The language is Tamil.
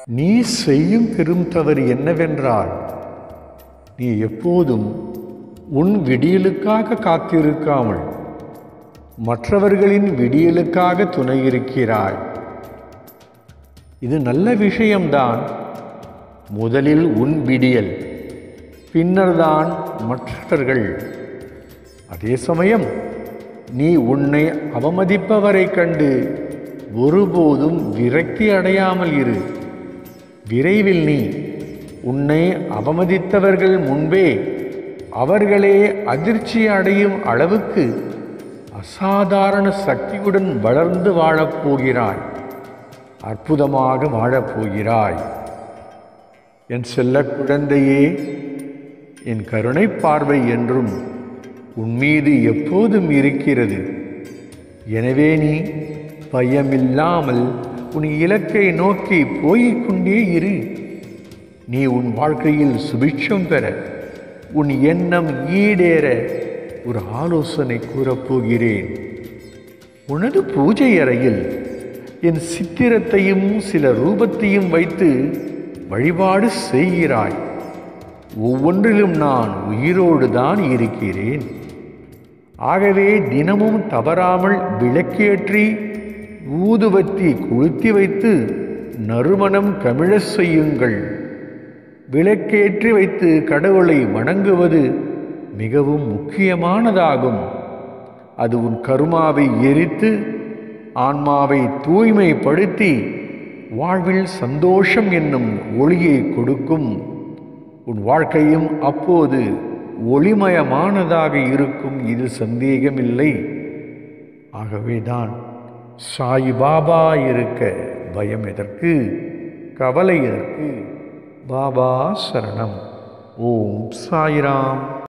நீ செய்யும் பெரும் தவறு என்னவென்றால் நீ எப்போதும் உன் விடியலுக்காக காத்திருக்காமல் மற்றவர்களின் விடியலுக்காக துணையிருக்கிறாய் இது நல்ல விஷயம்தான் முதலில் உன் விடியல் பின்னர்தான் மற்றவர்கள் அதே சமயம் நீ உன்னை அவமதிப்பவரை கண்டு ஒருபோதும் விரக்தி அடையாமல் இரு விரைவில் நீ உன்னை அவமதித்தவர்கள் முன்பே அவர்களே அதிர்ச்சி அடையும் அளவுக்கு அசாதாரண சக்தியுடன் வளர்ந்து வாழப்போகிறாய் அற்புதமாக வாழப்போகிறாய் என் செல்ல குழந்தையே என் கருணை பார்வை என்றும் உன் மீது எப்போதும் இருக்கிறது எனவே நீ பயமில்லாமல் உன் இலக்கை நோக்கி போய்க் கொண்டே இரு நீ உன் வாழ்க்கையில் சுபிட்சம் பெற உன் எண்ணம் ஈடேற ஒரு ஆலோசனை கூறப்போகிறேன் உனது பூஜை அறையில் என் சித்திரத்தையும் சில ரூபத்தையும் வைத்து வழிபாடு செய்கிறாய் ஒவ்வொன்றிலும் நான் உயிரோடு தான் இருக்கிறேன் ஆகவே தினமும் தவறாமல் விளக்கேற்றி ஊதுவத்தி கொளுத்தி வைத்து நறுமணம் கமிழச் செய்யுங்கள் விளக்கேற்றி வைத்து கடவுளை வணங்குவது மிகவும் முக்கியமானதாகும் அது உன் கருமாவை எரித்து ஆன்மாவை தூய்மைப்படுத்தி வாழ்வில் சந்தோஷம் என்னும் ஒளியை கொடுக்கும் உன் வாழ்க்கையும் அப்போது ஒளிமயமானதாக இருக்கும் இது சந்தேகமில்லை ஆகவேதான் சாய் பாபா இருக்க பயம் எதற்கு கவலை எதற்கு பாபா சரணம் ஓம் சாய்ராம்